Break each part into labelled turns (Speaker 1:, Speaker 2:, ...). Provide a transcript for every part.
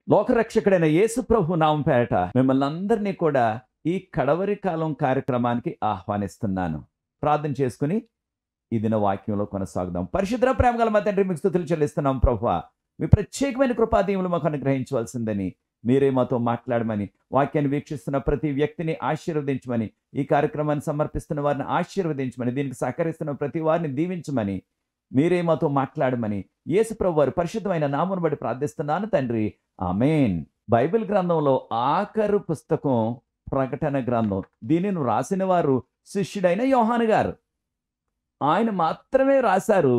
Speaker 1: లోకరక్షకుడైన యేసు ప్రభు నామం పేరట మిమ్మల్ని అందరినీ కూడా ఈ కడవరి కాలం కార్యక్రమానికి ఆహ్వానిస్తున్నాను ప్రార్థన చేసుకుని ఈ దిన వాక్యంలో కొనసాగుదాం పరిశుద్ర ప్రేమ గల మా తండ్రి మీకు స్థుతులు చెల్లిస్తున్నాం ప్రభు మీ ప్రత్యేకమైన కృపాదీవులు మాకు అనుగ్రహించవలసిందని మీరే మాతో మాట్లాడమని వాక్యాన్ని వీక్షిస్తున్న ప్రతి వ్యక్తిని ఆశీర్వదించమని ఈ కార్యక్రమాన్ని సమర్పిస్తున్న వారిని ఆశీర్వదించమని దీనికి సహకరిస్తున్న ప్రతి వారిని దీవించమని మీరే మాతో మాట్లాడమని యేసు ప్రభు వారి పరిశుద్ధమైన నామను బట్టి ప్రార్థిస్తున్నాను తండ్రి ఆమెన్ బైబిల్ గ్రంథంలో ఆఖరు పుస్తకం ప్రకటన గ్రంథం దీనిని రాసిన వారు శిష్యుడైన యోహాను గారు ఆయన మాత్రమే రాశారు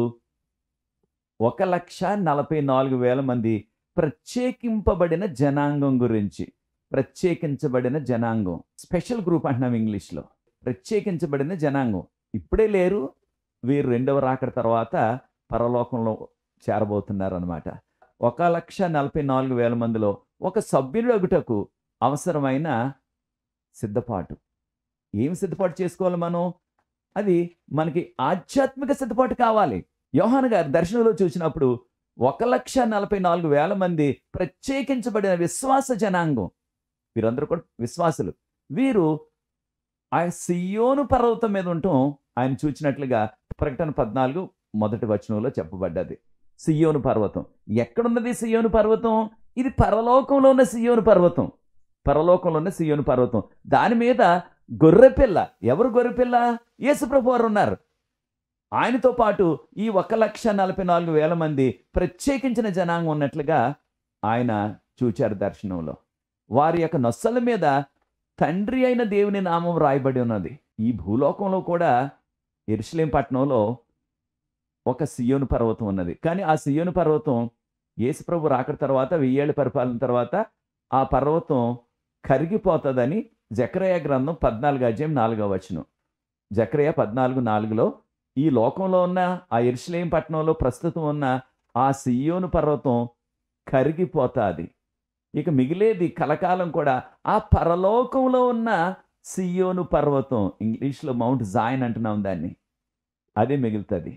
Speaker 1: ఒక లక్ష నలభై నాలుగు వేల మంది ప్రత్యేకింపబడిన జనాంగం గురించి ప్రత్యేకించబడిన జనాంగం స్పెషల్ గ్రూప్ అంటున్నాం ఇంగ్లీష్లో ప్రత్యేకించబడిన జనాంగం ఇప్పుడే లేరు వీరు రెండవ రాకడ తర్వాత పరలోకంలో చేరబోతున్నారు అనమాట ఒక లక్ష నలభై నాలుగు వేల మందిలో ఒక సభ్యుడు అగుటకు అవసరమైన సిద్ధపాటు ఏం సిద్ధపాటు చేసుకోవాలి మనం అది మనకి ఆధ్యాత్మిక సిద్ధపాటు కావాలి యోహాన్ గారు దర్శనంలో చూసినప్పుడు ఒక లక్ష నలభై నాలుగు వేల మంది ప్రత్యేకించబడిన విశ్వాస జనాంగం వీరందరూ కూడా విశ్వాసులు వీరు ఆ సియోను పర్వతం మీద ఉండటం ఆయన చూచినట్లుగా ప్రకటన పద్నాలుగు మొదటి వచనంలో చెప్పబడ్డది సియోను పర్వతం ఎక్కడున్నది సియోను పర్వతం ఇది పరలోకంలో ఉన్న సియోను పర్వతం పరలోకంలో ఉన్న సియోను పర్వతం దాని మీద గొర్రెపిల్ల ఎవరు గొర్రెపిల్ల యేసుప్రభు వారు ఉన్నారు ఆయనతో పాటు ఈ ఒక లక్ష నలభై నాలుగు వేల మంది ప్రత్యేకించిన జనాంగం ఉన్నట్లుగా ఆయన చూచారు దర్శనంలో వారి యొక్క నొస్సల మీద తండ్రి అయిన దేవుని నామం రాయబడి ఉన్నది ఈ భూలోకంలో కూడా ఎరుసలేం పట్టణంలో ఒక సియోను పర్వతం ఉన్నది కానీ ఆ సియోను పర్వతం యేసుప్రభు రాకడ తర్వాత వెయ్యేళ్ళ పరిపాలన తర్వాత ఆ పర్వతం కరిగిపోతుందని జకరయ గ్రంథం పద్నాలుగు అధ్యాయం నాలుగో వచనం జకరయ పద్నాలుగు నాలుగులో ఈ లోకంలో ఉన్న ఆ ఎరుసలేం పట్టణంలో ప్రస్తుతం ఉన్న ఆ సియోను పర్వతం కరిగిపోతాది ఇక మిగిలేది కలకాలం కూడా ఆ పరలోకంలో ఉన్న సియోను పర్వతం ఇంగ్లీష్లో మౌంట్ జాయిన్ అంటున్నాం దాన్ని అదే మిగులుతుంది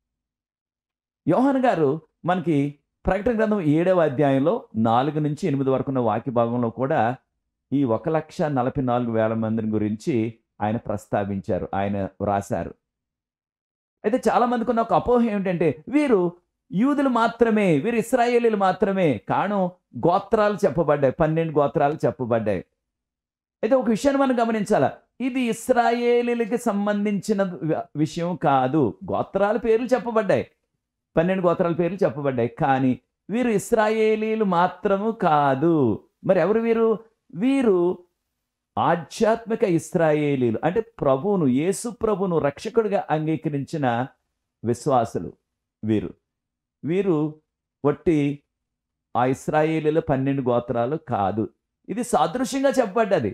Speaker 1: యోహన్ గారు మనకి ప్రకటన గ్రంథం ఏడవ అధ్యాయంలో నాలుగు నుంచి ఎనిమిది వరకు ఉన్న వాక్య భాగంలో కూడా ఈ ఒక లక్ష నలభై నాలుగు వేల మందిని గురించి ఆయన ప్రస్తావించారు ఆయన వ్రాశారు అయితే చాలా మందికి ఉన్న ఒక అపోహ ఏమిటంటే వీరు యూదులు మాత్రమే వీరు ఇస్రాయేలీలు మాత్రమే కాను గోత్రాలు చెప్పబడ్డాయి పన్నెండు గోత్రాలు చెప్పబడ్డాయి అయితే ఒక విషయాన్ని మనం గమనించాలా ఇది ఇస్రాయేలీలకి సంబంధించిన వి- విషయం కాదు గోత్రాల పేర్లు చెప్పబడ్డాయి పన్నెండు గోత్రాల పేర్లు చెప్పబడ్డాయి కానీ వీరు ఇస్రాయేలీలు మాత్రము కాదు మరి ఎవరు వీరు వీరు ఆధ్యాత్మిక ఇస్రాయేలీలు అంటే ప్రభువును యేసు ప్రభువును రక్షకుడిగా అంగీకరించిన విశ్వాసులు వీరు వీరు వట్టి ఆ ఇస్రాయేలీల పన్నెండు గోత్రాలు కాదు ఇది సాదృశ్యంగా చెప్పబడ్డది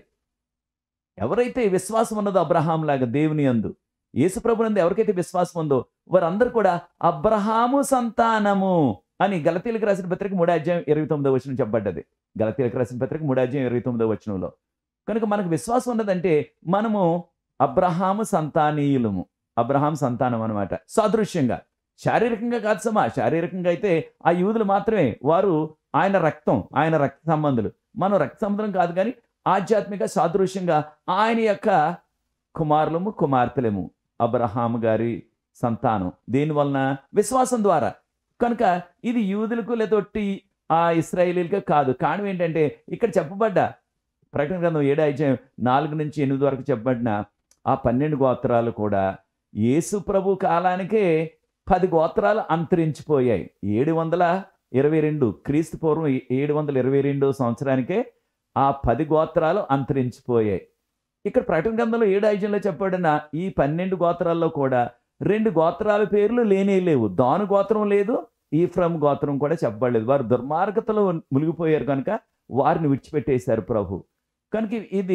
Speaker 1: ఎవరైతే విశ్వాసం ఉన్నదో అబ్రహాం లాగా దేవుని అందు యేసు ప్రభునందు ఎవరికైతే విశ్వాసం ఉందో వారందరూ కూడా అబ్రహాము సంతానము అని గలతీలకు రాసిన పత్రిక మూడో అధ్యాయం ఇరవై తొమ్మిదో వచనం చెప్పబడ్డది గలతీలకు రాసిన పత్రిక మూడో అధ్యాయం ఇరవై తొమ్మిదో వచనంలో కనుక మనకు విశ్వాసం ఉన్నదంటే మనము అబ్రహాము సంతానీయులము అబ్రహాం సంతానం అనమాట సాదృశ్యంగా శారీరకంగా కాదు సమా శారీరకంగా అయితే ఆ యూదులు మాత్రమే వారు ఆయన రక్తం ఆయన రక్త సంబంధులు మనం రక్త సంబంధం కాదు కానీ ఆధ్యాత్మిక సాదృశ్యంగా ఆయన యొక్క కుమారులము కుమార్తెలము అబ్రహాము గారి సంతానం దీనివలన విశ్వాసం ద్వారా కనుక ఇది యూదులకు లేదొట్టి ఆ ఇస్రాయేలీలకు కాదు కారణం ఏంటంటే ఇక్కడ చెప్పబడ్డ ప్రకటన గ్రంథం ఏడు అధ్యాయం నాలుగు నుంచి ఎనిమిది వరకు చెప్పబడిన ఆ పన్నెండు గోత్రాలు కూడా యేసు ప్రభు కాలానికే పది గోత్రాలు అంతరించిపోయాయి ఏడు వందల ఇరవై రెండు క్రీస్తు పూర్వం ఏడు వందల ఇరవై రెండు సంవత్సరానికే ఆ పది గోత్రాలు అంతరించిపోయాయి ఇక్కడ ప్రకటన గ్రంథంలో ఏడు ఐజంలో చెప్పబడిన ఈ పన్నెండు గోత్రాల్లో కూడా రెండు గోత్రాల పేర్లు లేనే లేవు దాను గోత్రం లేదు ఈఫ్రమ్ గోత్రం కూడా చెప్పబడలేదు వారు దుర్మార్గతలో మునిగిపోయారు కనుక వారిని విడిచిపెట్టేశారు ప్రభు కనుక ఇది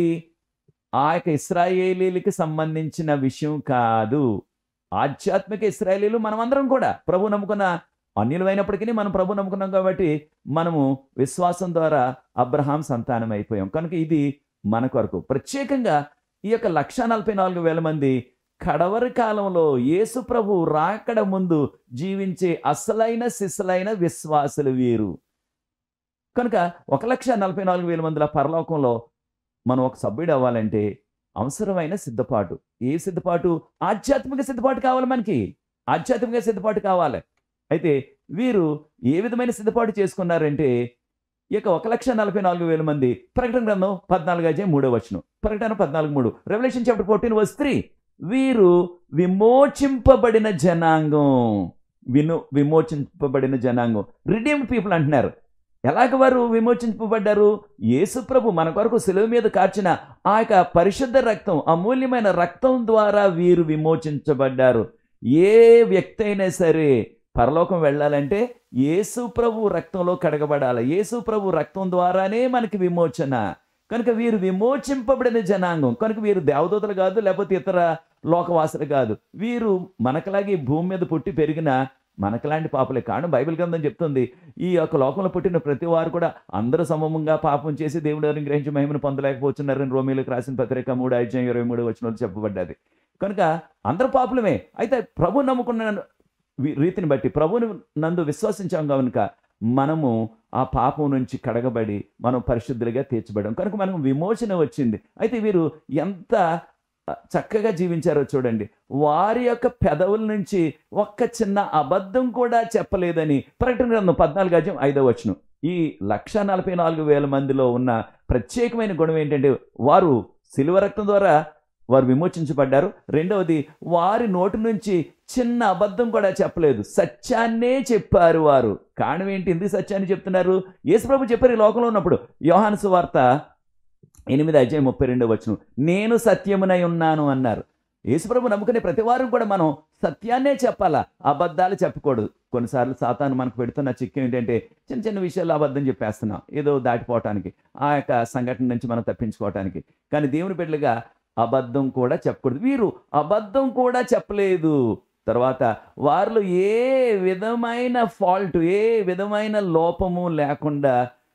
Speaker 1: ఆ యొక్క ఇస్రాయేలీలకి సంబంధించిన విషయం కాదు ఆధ్యాత్మిక ఇస్రాయేలీలు మనమందరం కూడా ప్రభు నమ్ముకున్న అన్యులమైనప్పటికీ మనం ప్రభు నమ్ముకున్నాం కాబట్టి మనము విశ్వాసం ద్వారా అబ్రహాం సంతానం అయిపోయాం కనుక ఇది మన కొరకు ప్రత్యేకంగా ఈ యొక్క లక్ష నలభై నాలుగు వేల మంది కడవరి కాలంలో యేసు ప్రభు రాకడ ముందు జీవించే అసలైన సిసలైన విశ్వాసులు వీరు కనుక ఒక లక్ష నలభై నాలుగు వేల మందిల పరలోకంలో మనం ఒక సభ్యుడు అవ్వాలంటే అవసరమైన సిద్ధపాటు ఏ సిద్ధపాటు ఆధ్యాత్మిక సిద్ధపాటు కావాలి మనకి ఆధ్యాత్మిక సిద్ధపాటు కావాలి అయితే వీరు ఏ విధమైన సిద్ధపాటు చేసుకున్నారంటే ఇక ఒక లక్ష నలభై నాలుగు వేల మంది ప్రకటన గ్రంథం పద్నాలుగు అధ్యాయం మూడో వచనం ప్రకటన పద్నాలుగు మూడు revelation chapter fourteen verse three వీరు విమోచింపబడిన జనాంగం విను విమోచింపబడిన జనాంగం రిడీమ్డ్ పీపుల్ అంటున్నారు ఎలాగ వారు విమోచింపబడ్డారు యేసుప్రభు మన కొరకు సెలవు మీద కార్చిన ఆ యొక్క పరిశుద్ధ రక్తం అమూల్యమైన రక్తం ద్వారా వీరు విమోచించబడ్డారు ఏ వ్యక్తి అయినా సరే పరలోకం వెళ్ళాలంటే యేసు ప్రభు రక్తంలో కడగబడాలి యేసు ప్రభు రక్తం ద్వారానే మనకి విమోచన కనుక వీరు విమోచింపబడిన జనాంగం కనుక వీరు దేవదూతలు కాదు లేకపోతే ఇతర లోకవాసులు కాదు వీరు మనకలాగే ఈ భూమి మీద పుట్టి పెరిగిన మనకలాంటి పాపలే కాను బైబిల్ గ్రంథం చెప్తుంది ఈ యొక్క లోకంలో పుట్టిన ప్రతి వారు కూడా అందరూ సమమంగా పాపం చేసి దేవుడు అనుగ్రహించి మహిమను పొందలేకపోతున్నారని రోమిలకు రాసిన పత్రిక మూడు అధ్యాయం ఇరవై మూడు వచ్చిన చెప్పబడ్డది కనుక అందరూ పాపులమే అయితే ప్రభు నమ్ముకున్న వి- రీతిని బట్టి ప్రభుని నందు విశ్వసించాం కనుక మనము ఆ పాపం నుంచి కడగబడి మనం పరిశుద్ధులుగా తీర్చబడాం కనుక మనకు విమోచన వచ్చింది అయితే వీరు ఎంత ఆ, చక్కగా జీవించారో చూడండి వారి యొక్క పెదవుల నుంచి ఒక్క చిన్న అబద్ధం కూడా చెప్పలేదని ప్రకటన గ్రంథం పద్నాలుగు అధ్యాయం ఐదో వచనం ఈ లక్ష నలభై నాలుగు వేల మందిలో ఉన్న ప్రత్యేకమైన గుణం ఏంటంటే వారు సిలువ రక్తం ద్వారా వారు విమోచించబడ్డారు రెండవది వారి నోటి నుంచి చిన్న అబద్ధం కూడా చెప్పలేదు సత్యాన్నే చెప్పారు వారు కారణం ఏంటి ఎందుకు సత్యాన్ని చెప్తున్నారు యేసుప్రభు చెప్పారు ఈ లోకంలో ఉన్నప్పుడు యోహాను సువార్త ఎనిమిది అధ్యాయం ముప్పై రెండో వచ్చును నేను సత్యమునై ఉన్నాను అన్నారు యేసుప్రభు నమ్ముకునే ప్రతి వారం కూడా మనం సత్యాన్నే చెప్పాలా అబద్ధాలు చెప్పకూడదు కొన్నిసార్లు సాతాను మనకు పెడుతున్న చిక్కు ఏంటంటే చిన్న చిన్న విషయాలు అబద్ధం చెప్పేస్తున్నాం ఏదో దాటిపోవటానికి ఆ యొక్క సంఘటన నుంచి మనం తప్పించుకోవటానికి కానీ దేవుని బిడ్డలుగా అబద్ధం కూడా చెప్పకూడదు వీరు అబద్ధం కూడా చెప్పలేదు తర్వాత వారిలో ఏ విధమైన ఫాల్ట్ ఏ విధమైన లోపము లేకుండా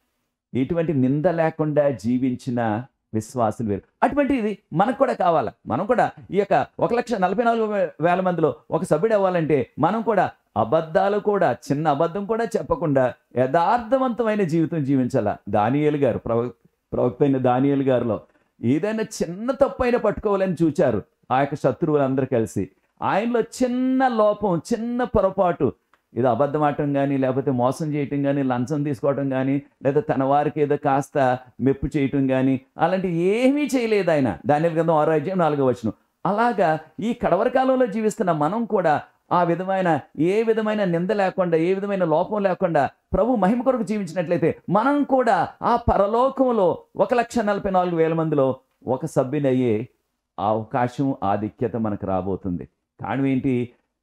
Speaker 1: ఎటువంటి నింద లేకుండా జీవించిన విశ్వాసులు వేరు అటువంటిది మనకు కూడా కావాలా మనం కూడా ఈ యొక్క ఒక లక్ష నలభై నాలుగు వే- వేల మందిలో ఒక సభ్యుడు అవ్వాలంటే మనం కూడా అబద్ధాలు కూడా చిన్న అబద్ధం కూడా చెప్పకుండా యథార్థవంతమైన జీవితం జీవించాలా దానియేలు గారు ప్రవ ప్రవక్త అయిన దానియేలు గారిలో ఏదైనా చిన్న తప్పైనా పట్టుకోవాలని చూచారు ఆ యొక్క శత్రువులందరూ కలిసి ఆయనలో చిన్న లోపం చిన్న పొరపాటు ఇది అబద్ధం ఆడటం కానీ లేకపోతే మోసం చేయటం కానీ లంచం తీసుకోవటం కానీ లేదా తన వారికి ఏదో కాస్త మెప్పు చేయటం కానీ అలాంటి ఏమీ చేయలేదు ఆయన దాని గ్రంథం ఆరో అధ్యాయం నాలుగో వచనం అలాగా ఈ కడవరి కాలంలో జీవిస్తున్న మనం కూడా ఆ విధమైన ఏ విధమైన నింద లేకుండా ఏ విధమైన లోపం లేకుండా ప్రభు మహిమ కొరకు జీవించినట్లయితే మనం కూడా ఆ పరలోకంలో ఒక లక్ష నలభై నాలుగు వేల మందిలో ఒక సభ్యునయ్యే అవకాశం ఆధిక్యత మనకు రాబోతుంది కారణం ఏంటి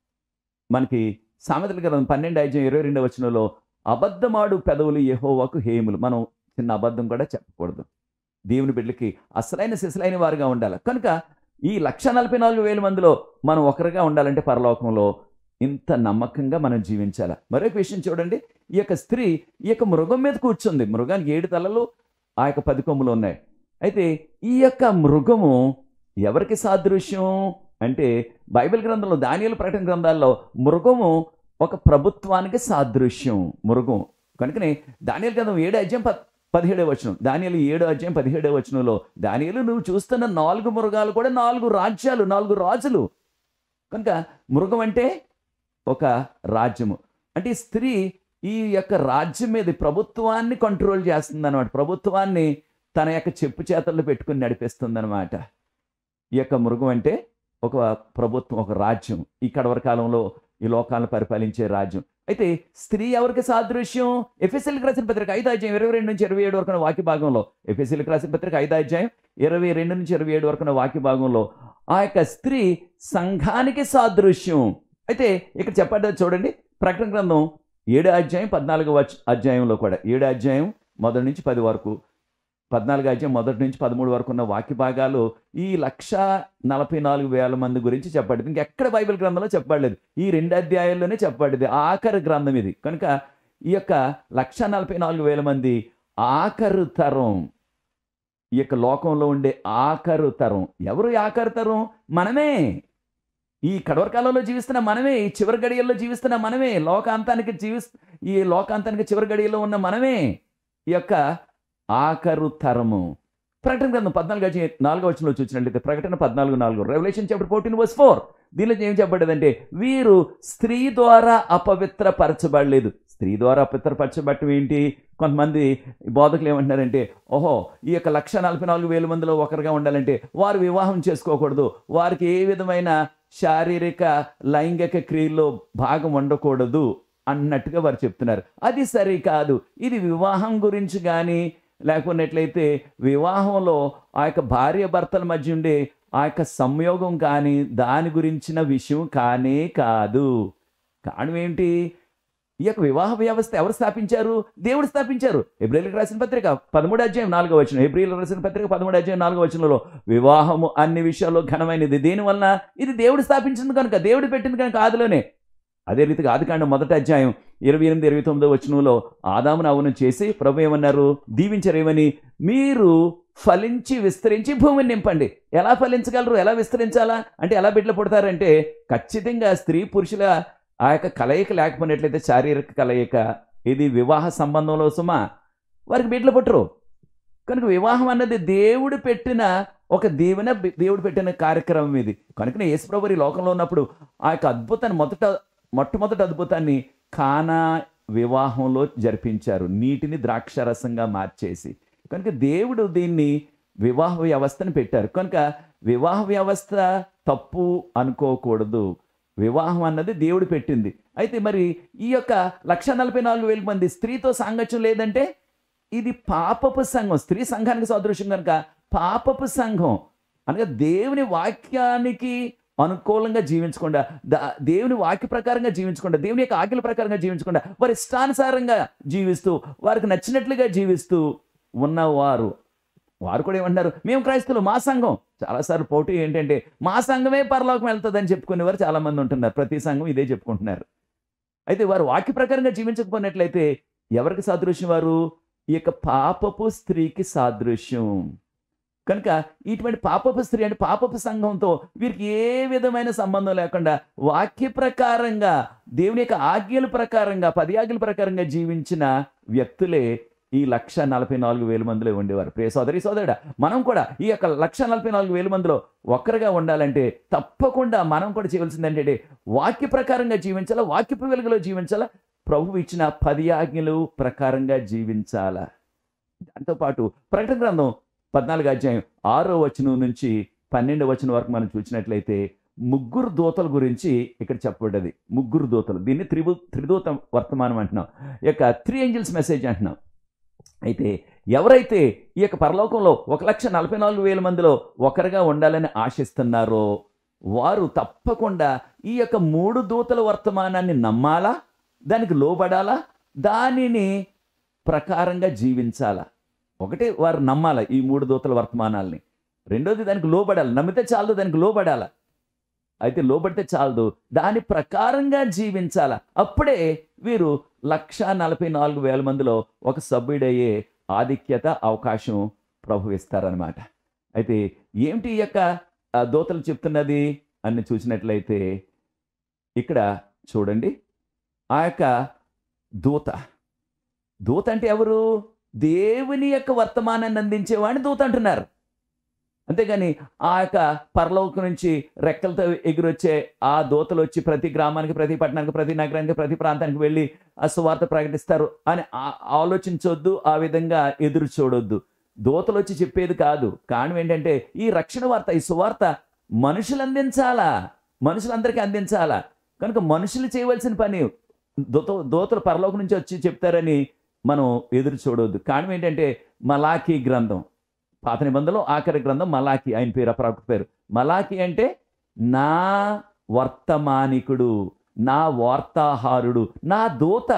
Speaker 1: మనకి సామెతల గ్రంథం పన్నెండు ఐదు ఇరవై రెండవ వచనంలో అబద్ధమాడు పెదవులు యెహోవాకు హేములు మనం చిన్న అబద్ధం కూడా చెప్పకూడదు దేవుని బిడ్డలకి అసలైన సిసలైన వారుగా ఉండాలి కనుక ఈ లక్ష నలభై నాలుగు వేల మందిలో మనం ఒకరిగా ఉండాలంటే పరలోకంలో ఇంత నమ్మకంగా మనం జీవించాలి మరొక విషయం చూడండి ఈ యొక్క స్త్రీ ఈ యొక్క మృగం మీద కూర్చుంది మృగానికి ఏడు తలలు ఆ యొక్క పది కొమ్ములు ఉన్నాయి అయితే ఈ యొక్క మృగము ఎవరికి సాదృశ్యం అంటే బైబిల్ గ్రంథంలో దానియలు ప్రకటన గ్రంథాల్లో మృగము ఒక ప్రభుత్వానికి సాదృశ్యం మృగం కనుకనే దానియలు గ్రంథం ఏడు అధ్యాయం ప పదిహేడవ వచనం దానియలు ఏడు అధ్యాయం పదిహేడవ వచనంలో దానియలు నువ్వు చూస్తున్న నాలుగు మృగాలు కూడా నాలుగు రాజ్యాలు నాలుగు రాజులు కనుక మృగం అంటే ఒక రాజ్యము అంటే ఈ స్త్రీ ఈ యొక్క రాజ్యం మీద ఈ ప్రభుత్వాన్ని కంట్రోల్ చేస్తుంది అనమాట ప్రభుత్వాన్ని తన యొక్క చెప్పు చేతల్లో పెట్టుకుని నడిపిస్తుంది అనమాట ఈ యొక్క మృగం అంటే ఒక ప్రభుత్వం ఒక రాజ్యం ఈ కడవర కాలంలో ఈ లోకాలను పరిపాలించే రాజ్యం అయితే స్త్రీ ఎవరికి సాదృశ్యం ఎఫ్ఎస్ఎల్కి రాసిన పత్రిక ఐదు అధ్యాయం ఇరవై రెండు నుంచి ఇరవై ఏడు వరకు ఉన్న వాక్య భాగంలో ఎఫ్ఎస్ఎల్కి రాసిన పత్రిక ఐదు అధ్యాయం ఇరవై రెండు నుంచి ఇరవై ఏడు వరకు ఉన్న వాక్య భాగంలో ఆ యొక్క స్త్రీ సంఘానికి సాదృశ్యం అయితే ఇక్కడ చెప్పండి చూడండి ప్రకటన గ్రంథం ఏడు అధ్యాయం పద్నాలుగు వచ్ అధ్యాయంలో కూడా ఏడు అధ్యాయం మొదటి నుంచి పది వరకు పద్నాలుగు అధ్యాయం మొదటి నుంచి పదమూడు వరకు ఉన్న వాక్య భాగాలు ఈ లక్ష నలభై నాలుగు వేల మంది గురించి చెప్పబడింది ఇంకెక్కడ బైబిల్ గ్రంథంలో చెప్పబడలేదు ఈ రెండు అధ్యాయాల్లోనే చెప్పబడింది ఆఖరి గ్రంథం ఇది కనుక ఈ యొక్క లక్ష నలభై నాలుగు వేల మంది ఆఖరు తరం ఈ యొక్క లోకంలో ఉండే ఆఖరు తరం ఎవరు ఈ ఆఖరు తరం మనమే ఈ కడవర కాలంలో జీవిస్తున్న మనమే ఈ చివరి గడియల్లో జీవిస్తున్న మనమే లోకాంతానికి జీవిస్ ఈ లోకాంతానికి చివరి గడియల్లో ఉన్న మనమే ఈ యొక్క ఆఖరు తరము ప్రకటన గ్రంథం పద్నాలుగు వచ్చి నాలుగో వచ్చిన చూసినట్లయితే ప్రకటన పద్నాలుగు నాలుగు revelation chapter fourteen verse four దీనిలో ఏం చెప్పబడ్డదంటే వీరు స్త్రీ ద్వారా అపవిత్రపరచబడలేదు స్త్రీ ద్వారా అపవిత్రపరచబడటం ఏంటి కొంతమంది బోధకులు ఏమంటున్నారంటే ఓహో ఈ యొక్క లక్ష నలభై నాలుగు వేల మందిలో ఒకరిగా ఉండాలంటే వారు వివాహం చేసుకోకూడదు వారికి ఏ విధమైన శారీరక లైంగిక క్రియల్లో భాగం ఉండకూడదు అన్నట్టుగా వారు చెప్తున్నారు అది సరి కాదు ఇది వివాహం గురించి కానీ లేకున్నట్లయితే వివాహంలో ఆ యొక్క భార్య భర్తల మధ్య ఉండే ఆ యొక్క సంయోగం కానీ దాని గురించిన విషయం కానే కాదు కారణం ఏంటి ఈ యొక్క వివాహ వ్యవస్థ ఎవరు స్థాపించారు దేవుడు స్థాపించారు ఎబ్రిల్కి రాసిన పత్రిక పదమూడు అధ్యాయం నాలుగో వచ్చిన ఏప్రిల్ రాసిన పత్రిక పదమూడు అధ్యాయం నాలుగో వచనంలో వివాహము అన్ని విషయాల్లో ఘనమైనది దేనివలన ఇది దేవుడు స్థాపించింది కనుక దేవుడు పెట్టింది కనుక ఆదిలోనే అదే రీతిగా ఆదికాండం మొదటి అధ్యాయం ఇరవై ఎనిమిది ఇరవై తొమ్మిదో వచనంలో ఆదామును అవును చేసి ప్రభు ఏమన్నారు దీవించరేమని మీరు ఫలించి విస్తరించి భూమిని నింపండి ఎలా ఫలించగలరు ఎలా విస్తరించాలా అంటే ఎలా బిడ్డలు పుడతారంటే ఖచ్చితంగా స్త్రీ పురుషుల ఆ యొక్క కలయిక లేకపోయినట్లయితే శారీరక కలయిక ఇది వివాహ సంబంధంలో సుమా వారికి బిడ్డలు పుట్టరు కనుక వివాహం అన్నది దేవుడు పెట్టిన ఒక దీవెన బి- దేవుడు పెట్టిన కార్యక్రమం ఇది కనుక యేసుప్రభు ఈ లోకంలో ఉన్నప్పుడు ఆ యొక్క అద్భుతాన్ని మొదట మొట్టమొదటి అద్భుతాన్ని కానా వివాహంలో జరిపించారు నీటిని ద్రాక్షరసంగా మార్చేసి కనుక దేవుడు దీన్ని వివాహ వ్యవస్థను పెట్టారు కనుక వివాహ వ్యవస్థ తప్పు అనుకోకూడదు వివాహం అన్నది దేవుడు పెట్టింది అయితే మరి ఈ యొక్క లక్ష నలభై నాలుగు వేల మంది స్త్రీతో సాంగత్యం లేదంటే ఇది పాపపు సంఘం స్త్రీ సంఘానికి సదృశ్యం కనుక పాపపు సంఘం అనగా దేవుని వాక్యానికి అనుకూలంగా జీవించకుండా దా- దేవుని వాక్య ప్రకారంగా జీవించకుండా దేవుని యొక్క ఆజ్ఞల ప్రకారంగా జీవించకుండా వారి ఇష్టానుసారంగా జీవిస్తూ వారికి నచ్చినట్లుగా జీవిస్తూ ఉన్నవారు వారు కూడా ఏమంటారు మేము క్రైస్తవులు మా సంఘం చాలాసార్లు పోటీ ఏంటంటే మా సంఘమే పరలోకం వెళ్తుందని చెప్పుకునేవారు చాలామంది ఉంటున్నారు ప్రతి సంఘం ఇదే చెప్పుకుంటున్నారు అయితే వారు వాక్య ప్రకారంగా జీవించకపోయినట్లయితే ఎవరికి సాదృశ్యం వారు ఈ యొక్క పాపపు స్త్రీకి సాదృశ్యం కనుక ఇటువంటి పాపపు స్త్రీ అంటే పాపపు సంఘంతో వీరికి ఏ విధమైన సంబంధం లేకుండా వాక్య ప్రకారంగా దేవుని యొక్క ఆజ్ఞల ప్రకారంగా పది ఆజ్ఞల ప్రకారంగా జీవించిన వ్యక్తులే ఈ లక్ష నలభై నాలుగు వేల మందిలో ఉండేవారు ప్రియ సోదరి సోదరుడా మనం కూడా ఈ యొక్క లక్ష నలభై నాలుగు వేల మందిలో ఒక్కరుగా ఉండాలంటే తప్పకుండా మనం కూడా చేయవలసింది ఏంటంటే వాక్య ప్రకారంగా జీవించాలా వాక్యపు వెలుగులో జీవించాలా ప్రభు ఇచ్చిన పది ఆజ్ఞలు ప్రకారంగా జీవించాలా దాంతోపాటు ప్రకటన గ్రంథం పద్నాలుగు అధ్యాయం ఆరో వచనం నుంచి పన్నెండు వచనం వరకు మనం చూసినట్లయితే ముగ్గురు దూతల గురించి ఇక్కడ చెప్పబడ్డది ముగ్గురు దూతలు దీన్ని త్రిభు త్రిదూత వర్తమానం అంటున్నాం ఈ యొక్క త్రీ ఏంజల్స్ మెసేజ్ అంటున్నాం అయితే ఎవరైతే ఈ యొక్క పరలోకంలో ఒక లక్ష నలభై నాలుగు వేల మందిలో ఒకరుగా ఉండాలని ఆశిస్తున్నారో వారు తప్పకుండా ఈ యొక్క మూడు దూతల వర్తమానాన్ని నమ్మాలా దానికి లోబడాలా దానిని ప్రకారంగా జీవించాలా ఒకటి వారు నమ్మాల ఈ మూడు దూతల వర్తమానాల్ని రెండోది దానికి లోబడాలి నమ్మితే చాలదు దానికి లోబడాల అయితే లోబడితే చాలదు దాని ప్రకారంగా జీవించాల అప్పుడే వీరు లక్ష నలభై నాలుగు వేల మందిలో ఒక సభ్యుడయ్యే ఆధిక్యత అవకాశం ప్రభు ఇస్తారనమాట అయితే ఏమిటి ఈ యొక్క ఆ, దూతలు చెప్తున్నది అని చూసినట్లయితే ఇక్కడ చూడండి ఆ యొక్క దూత దూత అంటే ఎవరు దేవుని యొక్క వర్తమానాన్ని అందించేవాడిని దూత అంటున్నారు అంతేగాని ఆ యొక్క పరలోకం నుంచి రెక్కలతో ఎగురొచ్చే ఆ దూతలు వచ్చి ప్రతి గ్రామానికి ప్రతి పట్టణానికి ప్రతి నగరానికి ప్రతి ప్రాంతానికి వెళ్ళి ఆ సువార్త ప్రకటిస్తారు అని ఆ- ఆలోచించొద్దు ఆ విధంగా ఎదురు చూడొద్దు దూతలు వచ్చి చెప్పేది కాదు కారణం ఏంటంటే ఈ రక్షణ వార్త ఈ సువార్త మనుషులు అందించాలా మనుషులందరికీ అందించాలా కనుక మనుషులు చేయవలసిన పని దూత దూతలు పరలోకం నుంచి వచ్చి చెప్తారని మనం ఎదురు చూడవద్దు కారణం ఏంటంటే మలాఖీ గ్రంథం పాత నిబంధనలో ఆఖరి గ్రంథం మలాఖీ ఆయన పేరు అప్రాప్త పేరు మలాఖీ అంటే నా వర్తమానికుడు నా వార్తాహారుడు నా దూత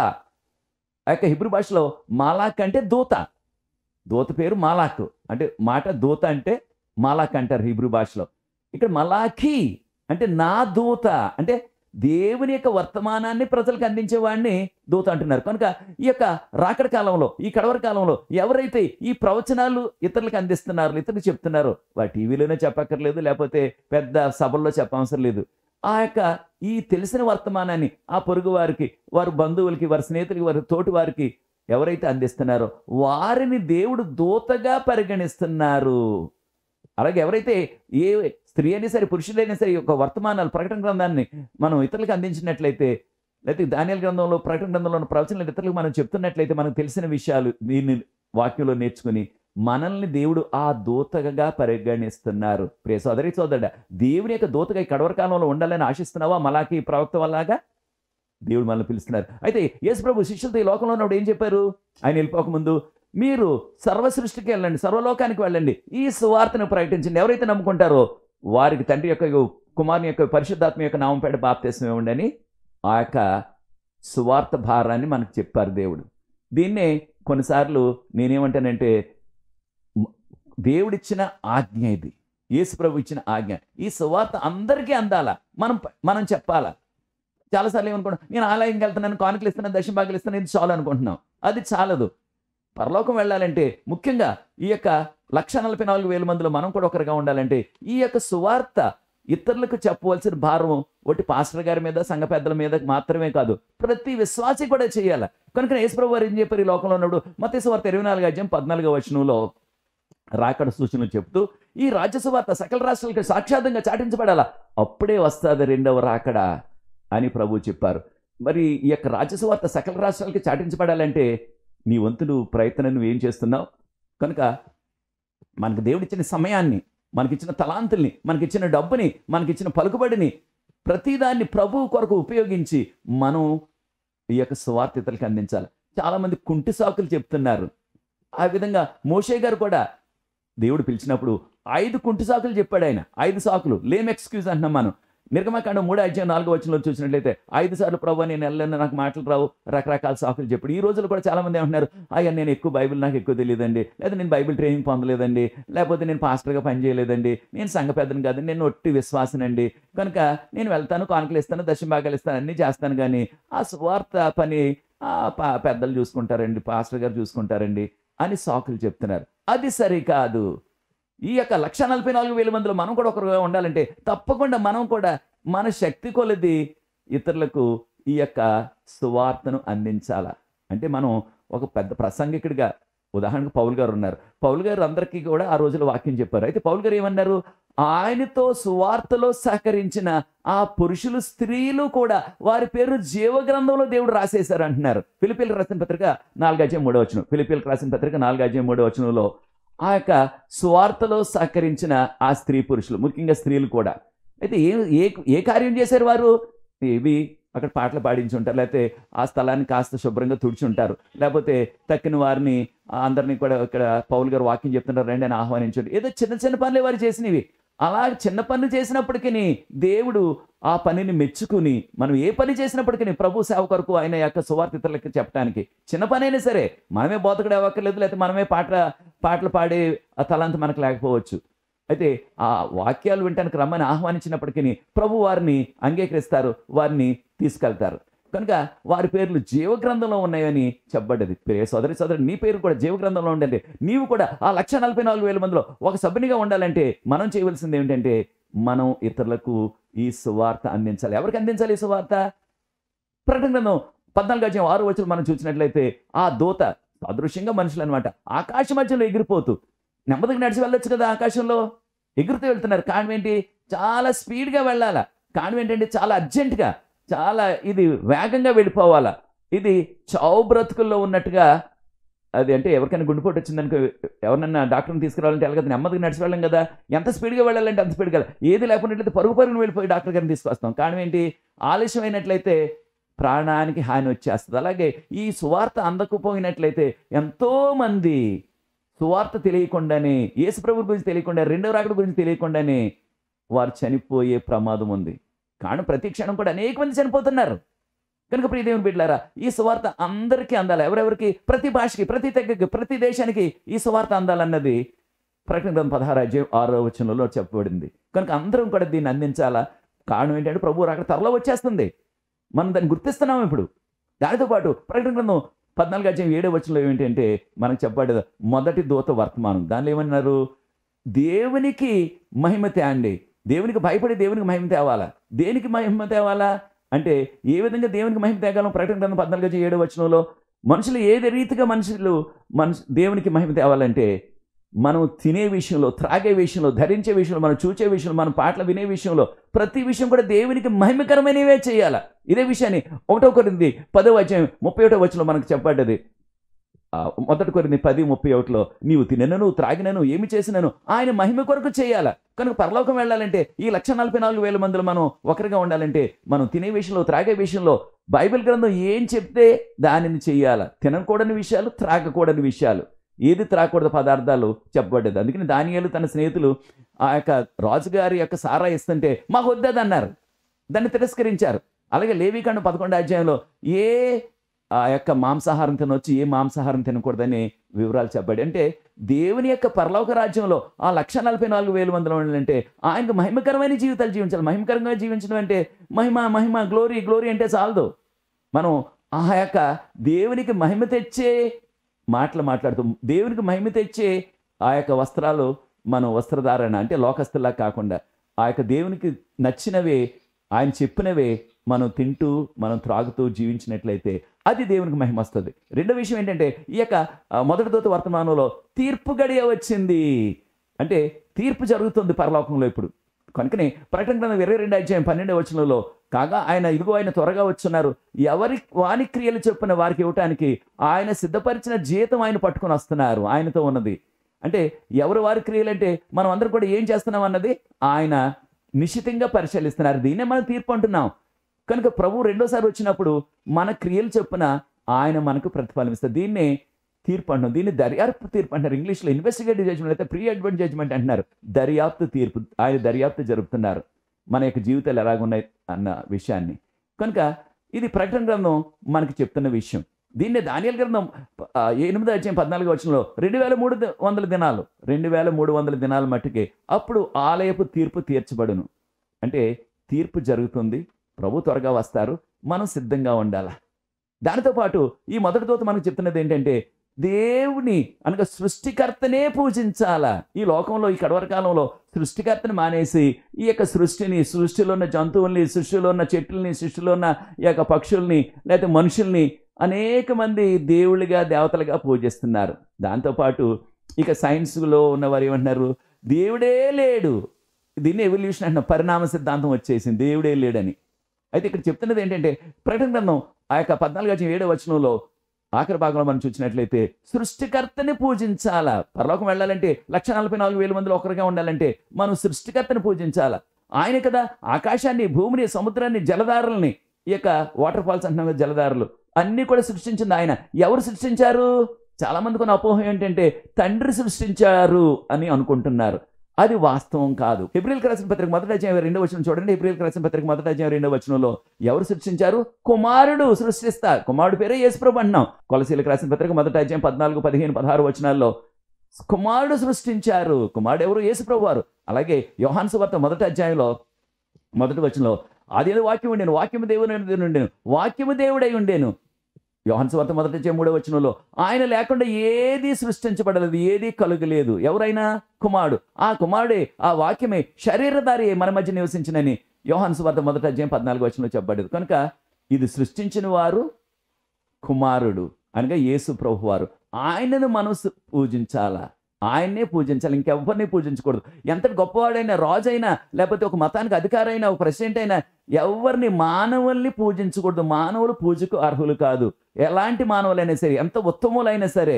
Speaker 1: ఆ యొక్క హిబ్రూ భాషలో మాలాక్ అంటే దూత దూత పేరు మాలాక్ అంటే మాట దూత అంటే మాలాక్ అంటారు హిబ్రూ భాషలో ఇక్కడ మలాఖీ అంటే నా దూత అంటే దేవుని యొక్క వర్తమానాన్ని ప్రజలకు అందించేవాడిని దూత అంటున్నారు కనుక ఈ యొక్క రాకడ కాలంలో ఈ కడవరి కాలంలో ఎవరైతే ఈ ప్రవచనాలు ఇతరులకు అందిస్తున్నారు ఇతరులకు చెప్తున్నారో వారి టీవీలోనే చెప్పక్కర్లేదు లేకపోతే పెద్ద సభల్లో చెప్పవసరం లేదు ఆ యొక్క ఈ తెలిసిన వర్తమానాన్ని ఆ పొరుగు వారికి వారి బంధువులకి వారి స్నేహితులకి వారి తోటి వారికి ఎవరైతే అందిస్తున్నారో వారిని దేవుడు దూతగా పరిగణిస్తున్నారు అలాగే ఎవరైతే ఏ స్త్రీ అయినా సరే పురుషుడైనా సరే ఈ యొక్క వర్తమానాలు ప్రకటన గ్రంథాన్ని మనం ఇతరులకు అందించినట్లయితే లేకపోతే దానియల గ్రంథంలో ప్రకటన గ్రంథంలో ఉన్న ప్రవచనాలు ఇతరులకు మనం చెప్తున్నట్లయితే మనకు తెలిసిన విషయాలు దీన్ని వాక్యంలో నేర్చుకుని మనల్ని దేవుడు ఆ దూతగా పరిగణిస్తున్నారు ప్రియ సోదరి సోదరుడ దేవుని యొక్క దూతగా ఈ కడవర కాలంలో ఉండాలని ఆశిస్తున్నావా మలాకి ప్రవక్త వల్లగా దేవుడు మనల్ని పిలుస్తున్నారు అయితే యేసు ప్రభు శిష్యులతో ఈ లోకంలో ఉన్నప్పుడు ఏం చెప్పారు ఆయన వెళ్ళిపోకముందు మీరు సర్వ సృష్టికి వెళ్ళండి సర్వలోకానికి వెళ్ళండి ఈ సువార్తను ప్రకటించండి ఎవరైతే నమ్ముకుంటారో వారికి తండ్రి యొక్క కుమారుని యొక్క పరిశుద్ధాత్మ యొక్క నామంపేట బాప్తీసం ఇవ్వండి అని ఆ యొక్క సువార్త భారాన్ని మనకు చెప్పారు దేవుడు దీన్నే కొన్నిసార్లు నేనేమంటానంటే మ- దేవుడిచ్చిన ఆజ్ఞ ఇది యేసు ప్రభు ఇచ్చిన ఆజ్ఞ ఈ సువార్త అందరికీ అందాలా మనం ప- మనం చెప్పాలా చాలాసార్లు ఏమనుకుంటాం నేను ఆలయంకి వెళ్తున్నాను కానుకలు ఇస్తున్నాను దశం భాగాలు ఇస్తున్నాను ఇది చాలు అనుకుంటున్నాం అది చాలదు పరలోకం వెళ్ళాలంటే ముఖ్యంగా ఈ యొక్క లక్ష నలభై నాలుగు వేల మందిలో మనం కూడా ఒకరిగా ఉండాలంటే ఈ యొక్క సువార్త ఇతరులకు చెప్పవలసిన భారం ఒకటి పాస్టర్ గారి మీద సంఘ పెద్దల మీద మాత్రమే కాదు ప్రతి విశ్వాసి కూడా చేయాలి కనుక యేసుప్రభు వారు ఏం చెప్పారు ఈ లోకంలో ఉన్నప్పుడు మత సువార్త ఇరవై నాలుగు అధ్యాయం పద్నాలుగో వచనంలో రాకడ సూచనలు చెప్తూ ఈ రాజ్య సువార్త సకల రాష్ట్రాలకు సాక్షాత్తంగా చాటించబడాలా అప్పుడే వస్తుంది రెండవ రాకడ అని ప్రభు చెప్పారు మరి ఈ యొక్క రాజ్య సువార్త సకల రాష్ట్రాలకి చాటించబడాలంటే నీ వంతు నువ్వు ప్రయత్నం నువ్వు ఏం చేస్తున్నావు కనుక మనకు దేవుడిచ్చిన సమయాన్ని మనకిచ్చిన తలాంతుల్ని మనకిచ్చిన డబ్బుని మనకిచ్చిన పలుకుబడిని ప్రతిదాన్ని ప్రభువు కొరకు ఉపయోగించి మనం ఈ యొక్క సువార్తితలకు అందించాలి చాలామంది కుంటి సాకులు చెప్తున్నారు ఆ విధంగా మోషే గారు కూడా దేవుడు పిలిచినప్పుడు ఐదు కుంటి సాకులు చెప్పాడు ఆయన ఐదు సాకులు లేమ్ ఎక్స్క్యూజ్ అంటున్నాం మనం నిర్గమకాండం మూడో అధ్యాయం నాలుగో వచనంలో చూసినట్లయితే ఐదు సార్లు ప్రభు నేను వెళ్ళను నాకు మాటలు రావు రకరకాల సాకులు చెప్పాడు ఈ రోజుల్లో కూడా చాలా మంది ఏమంటున్నారు అయ్యా నేను ఎక్కువ బైబిల్ నాకు ఎక్కువ తెలియదండి లేదా నేను బైబిల్ ట్రైనింగ్ పొందలేదండి లేకపోతే నేను పాస్టర్గా పనిచేయలేదండి నేను సంఘ పెద్దను కాదు నేను ఒట్టి విశ్వాసనండి కనుక నేను వెళ్తాను కానుకలు ఇస్తాను దశం భాగాలు ఇస్తాను అన్నీ చేస్తాను కానీ ఆ స్వార్థ పని ఆ ప- పెద్దలు చూసుకుంటారండి పాస్టర్ గారు చూసుకుంటారండి అని సాకులు చెప్తున్నారు అది సరికాదు ఈ యొక్క లక్ష నలభై నాలుగు వేల మందిలో మనం కూడా ఒకరుగా ఉండాలంటే తప్పకుండా మనం కూడా మన శక్తి కొలది ఇతరులకు ఈ యొక్క సువార్తను అందించాల అంటే మనం ఒక పెద్ద ప్రసంగికుడిగా ఉదాహరణకు పౌల్ గారు ఉన్నారు పౌల్ గారు అందరికీ కూడా ఆ రోజులో వాక్యం చెప్పారు అయితే పౌల్ గారు ఏమన్నారు ఆయనతో సువార్తలో సహకరించిన ఆ పురుషులు స్త్రీలు కూడా వారి పేరు జీవగ్రంథంలో దేవుడు రాసేశారు అంటున్నారు ఫిలిపిల్ రాసిన పత్రిక నాలుగాజ్యం మూడో వచనం ఫిలిపిల్ రాసిన పత్రిక నాలుగాజ్యం మూడో వచనంలో ఆ యొక్క సువార్తలో సహకరించిన ఆ స్త్రీ పురుషులు ముఖ్యంగా స్త్రీలు కూడా అయితే ఏ ఏ ఏ కార్యం చేశారు వారు ఇవి అక్కడ పాటలు పాడించి ఉంటారు లేకపోతే ఆ స్థలాన్ని కాస్త శుభ్రంగా తుడిచుంటారు లేకపోతే తక్కిన వారిని ఆ అందరినీ కూడా ఇక్కడ పౌల్ గారు వాక్యం చెప్తున్నారు రండి అని ఆహ్వానించండి ఏదో చిన్న చిన్న పనులే వారు చేసినవి అలా చిన్న పనులు చేసినప్పటికీ దేవుడు ఆ పనిని మెచ్చుకుని మనం ఏ పని చేసినప్పటికీ ప్రభు సేవ కొరకు ఆయన యొక్క సువార్తితలకు చెప్పడానికి చిన్న పని అయినా సరే మనమే బోతకడే అవ్వక్కర్లేదు లేకపోతే మనమే పాట పాటలు పాడే ఆ తలంత మనకు లేకపోవచ్చు అయితే ఆ వాక్యాలు వినటానికి రమ్మని ఆహ్వానించినప్పటికీ ప్రభు వారిని అంగీకరిస్తారు వారిని తీసుకెళ్తారు కనుక వారి పేర్లు జీవగ్రంథంలో ఉన్నాయని చెప్పబడ్డది ప్రియ సోదరి సోదరి నీ పేరు కూడా జీవగ్రంథంలో ఉండండి నీవు కూడా ఆ లక్ష నలభై నాలుగు వేల మందిలో ఒక సభ్యునిగా ఉండాలంటే మనం చేయవలసింది ఏమిటంటే మనం ఇతరులకు ఈ సువార్త అందించాలి ఎవరికి అందించాలి ఈ సువార్త ప్రకటన గ్రంథం పద్నాలుగు అధ్యాయం ఆరు వచ్చిన మనం చూసినట్లయితే ఆ దూత అదృశ్యంగా మనుషులు అనమాట ఆకాశ మధ్యలో ఎగిరిపోతూ నెమ్మదిగా నడిచి వెళ్ళొచ్చు కదా ఆకాశంలో ఎగురుతూ వెళ్తున్నారు కారణం ఏంటి చాలా స్పీడ్గా వెళ్ళాలా కారణం ఏంటంటే చాలా అర్జెంటుగా చాలా ఇది వేగంగా వెళ్ళిపోవాలా ఇది చావు బ్రతుకుల్లో ఉన్నట్టుగా అది అంటే ఎవరికైనా గుండెపోటు వచ్చిందనుకో ఎవరినన్నా డాక్టర్ని తీసుకురావాలంటే ఎలాగ నెమ్మదిగా నడిచి వెళ్ళాం కదా ఎంత స్పీడ్గా వెళ్ళాలంటే అంత స్పీడ్గా ఏది లేకున్నట్లయితే పరుగు పరుగును వెళ్ళిపోయి డాక్టర్ గారిని తీసుకొస్తాం కారణం ఏంటి ఆలస్యం అయినట్లయితే ప్రాణానికి హాని వచ్చేస్తుంది అలాగే ఈ సువార్త అందకపోయినట్లయితే ఎంతోమంది సువార్త తెలియకుండానే యేసుప్రభు గురించి తెలియకుండా రెండో రాకడ గురించి తెలియకుండానే వారు చనిపోయే ప్రమాదం ఉంది కారణం ప్రతి క్షణం కూడా అనేక మంది చనిపోతున్నారు కనుక ప్రియ దేవుని బిడ్డలారా ఈ సువార్త అందరికీ అందాలి ఎవరెవరికి ప్రతి భాషకి ప్రతి తెగకి ప్రతి దేశానికి ఈ సువార్త అందాలన్నది ప్రకటన గ్రంథం పదహారు అధ్యాయం ఆరో వచనంలో చెప్పబడింది కనుక అందరం కూడా దీన్ని అందించాలా కారణం ఏంటంటే ప్రభు అక్కడ త్వరలో వచ్చేస్తుంది మనం దాన్ని గుర్తిస్తున్నాం ఇప్పుడు దానితో పాటు ప్రకటన గ్రంథం పద్నాలుగు అధ్యాయం ఏడో వచనంలో ఏంటంటే మనకు చెప్పబడేది మొదటి దూత వర్తమానం దానిలో ఏమన్నారు దేవునికి మహిమ తేండి దేవునికి భయపడి దేవునికి మహిమ తేవాలా దేనికి మహిమ తేవాలా అంటే ఏ విధంగా దేవునికి మహిమ తేగలం ప్రకటన గ్రంథం పద్నాలుగు అధ్యాయం ఏడో వచనంలో మనుషులు ఏది రీతిగా మనుషులు మనుషు దేవునికి మహిమ తేవాలంటే మనం తినే విషయంలో త్రాగే విషయంలో ధరించే విషయంలో మనం చూచే విషయంలో మనం పాటలు వినే విషయంలో ప్రతి విషయం కూడా దేవునికి మహిమకరమైనవే చేయాలి ఇదే విషయాన్ని ఒకటో కొరింది పదో అధ్యాయం ముప్పై ఒకటో వచ్చిన మనకు చెప్పబడ్డది ఆ, మొదటి కొరింది పది ముప్పై ఒకటిలో నీవు తినను త్రాగినను ఏమి చేసినను ఆయన మహిమ కొరకు చేయాల కనుక పరలోకం వెళ్ళాలంటే ఈ లక్ష నలభై నాలుగు వేల మందిలో మనం ఒకరిగా ఉండాలంటే మనం తినే విషయంలో త్రాగే విషయంలో బైబిల్ గ్రంథం ఏం చెప్తే దానిని చెయ్యాల తినకూడని విషయాలు త్రాగకూడని విషయాలు ఏది త్రాగకూడదు పదార్థాలు చెప్పబడ్డది అందుకని దానియాలు తన స్నేహితులు ఆ యొక్క రాజుగారి యొక్క సారా ఇస్తుంటే మాకు వద్దది అన్నారు దాన్ని తిరస్కరించారు అలాగే లేవికాండ పదకొండు అధ్యాయంలో ఏ ఆ యొక్క మాంసాహారం తినొచ్చు ఏ మాంసాహారం తినకూడదని వివరాలు చెప్పాడు అంటే దేవుని యొక్క పరలోక రాజ్యంలో ఆ లక్ష నలభై నాలుగు వేల మందిలో ఉండాలంటే ఆయనకు మహిమకరమైన జీవితాలు జీవించాలి మహిమకరంగా జీవించడం అంటే మహిమ మహిమ గ్లోరీ గ్లోరీ అంటే చాలదు మనం ఆ యొక్క దేవునికి మహిమ తెచ్చే మాటలు మాట్లాడుతూ దేవునికి మహిమ తెచ్చే ఆ యొక్క వస్త్రాలు మనం వస్త్రధారణ అంటే లోకస్తులా కాకుండా ఆ యొక్క దేవునికి నచ్చినవే ఆయన చెప్పినవే మనం తింటూ మనం త్రాగుతూ జీవించినట్లయితే అది దేవునికి మహిమ వస్తుంది రెండో విషయం ఏంటంటే ఈ యొక్క ఆ, మొదటి దూత వర్తమానంలో తీర్పు గడియ వచ్చింది అంటే తీర్పు జరుగుతుంది పరలోకంలో ఇప్పుడు కనుకనే ప్రకటన గ్రంథం ఇరవై రెండు అధ్యాయం పన్నెండు వచనంలో కాగా ఆయన ఇదిగో ఆయన త్వరగా వచ్చున్నారు ఎవరి వాని క్రియలు చెప్పిన వారికి ఇవ్వటానికి ఆయన సిద్ధపరిచిన జీతం ఆయన పట్టుకొని వస్తున్నారు ఆయనతో ఉన్నది అంటే ఎవరు వారి క్రియలు అంటే మనం అందరం కూడా ఏం చేస్తున్నాం అన్నది ఆయన నిశ్చితంగా పరిశీలిస్తున్నారు దీన్నే మనం తీర్పు అంటున్నాం కనుక ప్రభు రెండోసారి వచ్చినప్పుడు మన క్రియలు చొప్పున ఆయన మనకు ప్రతిఫలం ఇస్తారు దీన్నే తీర్పు అంటున్నాం దీన్ని దర్యాప్తు తీర్పు అంటారు ఇంగ్లీష్లో ఇన్వెస్టిగేటివ్ జడ్జ్మెంట్ అయితే ప్రీ అడ్వెంట్ జడ్జ్మెంట్ అంటున్నారు దర్యాప్తు తీర్పు ఆయన దర్యాప్తు జరుపుతున్నారు మన యొక్క జీవితాలు ఎలాగున్నాయి అన్న విషయాన్ని కనుక ఇది ప్రకటన గ్రంథం మనకి చెప్తున్న విషయం దీన్నే దానియల్ గ్రంథం ఆ, ఎనిమిదో అధ్యాయం పద్నాలుగు వచనంలో రెండు వేల మూడు ది- వందల దినాలు రెండు వేల మూడు వందల దినాల మట్టుకే అప్పుడు ఆలయపు తీర్పు తీర్చబడును అంటే తీర్పు జరుగుతుంది ప్రభు త్వరగా వస్తారు మనం సిద్ధంగా ఉండాలి దానితో పాటు ఈ మొదటి దూత మనకు చెప్తున్నది ఏంటంటే దేవుని అనగా సృష్టికర్తనే పూజించాలా ఈ లోకంలో ఈ కడవర కాలంలో సృష్టికర్తని మానేసి ఈ యొక్క సృష్టిని సృష్టిలో ఉన్న జంతువుల్ని సృష్టిలో ఉన్న చెట్లని సృష్టిలో ఉన్న ఈ యొక్క పక్షుల్ని లేకపోతే మనుషుల్ని అనేక మంది దేవుళ్ళుగా దేవతలుగా పూజిస్తున్నారు దాంతోపాటు ఇక సైన్స్లో ఉన్నవారు ఏమంటున్నారు దేవుడే లేడు దీన్ని ఎవల్యూషన్ అంటున్నాం పరిణామ సిద్ధాంతం వచ్చేసింది దేవుడే లేడని అయితే ఇక్కడ చెప్తున్నది ఏంటంటే ప్రకటన గ్రంథం ఆ యొక్క పద్నాలుగు వచ్చిన ఏడో వచనంలో ఆఖరి భాగంలో మనం చూసినట్లయితే సృష్టికర్తని పూజించాలా పరలోకం వెళ్ళాలంటే లక్ష నలభై నాలుగు వేల మందిలో ఒకరిగా ఉండాలంటే మనం సృష్టికర్తని పూజించాలా ఆయన కదా ఆకాశాన్ని భూమిని సముద్రాన్ని జలధారల్ని ఈ యొక్క వాటర్ ఫాల్స్ అంటున్నాం కదా జలధారలు అన్నీ కూడా సృష్టించింది ఆయన ఎవరు సృష్టించారు చాలా మందికి ఉన్న అపోహం ఏంటంటే తండ్రి సృష్టించారు అని అనుకుంటున్నారు అది వాస్తవం కాదు ఏప్రిల్ రాసిన పత్రిక మొదటి అధ్యాయం రెండో వచనం చూడండి ఏప్రిల్ రాసిన పత్రిక మొదటి అధ్యాయం రెండో వచనంలో ఎవరు సృష్టించారు కుమారుడు సృష్టిస్తా కుమారుడు పేరే యేసుప్రభు అంటున్నాం కొలసీలకు రాసిన పత్రిక మొదటి అధ్యాయం పద్నాలుగు పదిహేను పదహారు వచనాల్లో కుమారుడు సృష్టించారు కుమారుడు ఎవరు యేసుప్రభు వారు అలాగే యోహాన్ సువార్త మొదటి అధ్యాయంలో మొదటి వచనంలో అది వాక్యం ఉండేను వాక్యము దేవుడు ఉండేను వాక్యము దేవుడై ఉండేను యోహాన్ సువార్త మొదటి అధ్యాయం మూడో వచనంలో ఆయన లేకుండా ఏది సృష్టించబడలేదు ఏది కలుగలేదు ఎవరైనా కుమారుడు ఆ కుమారుడే ఆ వాక్యమే శరీరధారి మన మధ్య నివసించినని యోహాన్ సువార్త మొదటి అధ్యాయం పద్నాలుగు వచనంలో చెప్పబడేది కనుక ఇది సృష్టించిన వారు కుమారుడు అనగా యేసు ప్రభు వారు ఆయనను మనం సు- పూజించాలా ఆయన్నే పూజించాలి ఇంకెవ్వరిని పూజించకూడదు ఎంత గొప్పవాడైనా రాజైనా లేకపోతే ఒక మతానికి అధికారైనా ఒక ప్రెసిడెంట్ అయినా ఎవరిని మానవుల్ని పూజించకూడదు మానవులు పూజకు అర్హులు కాదు ఎలాంటి మానవులైనా సరే ఎంత ఉత్తములైనా సరే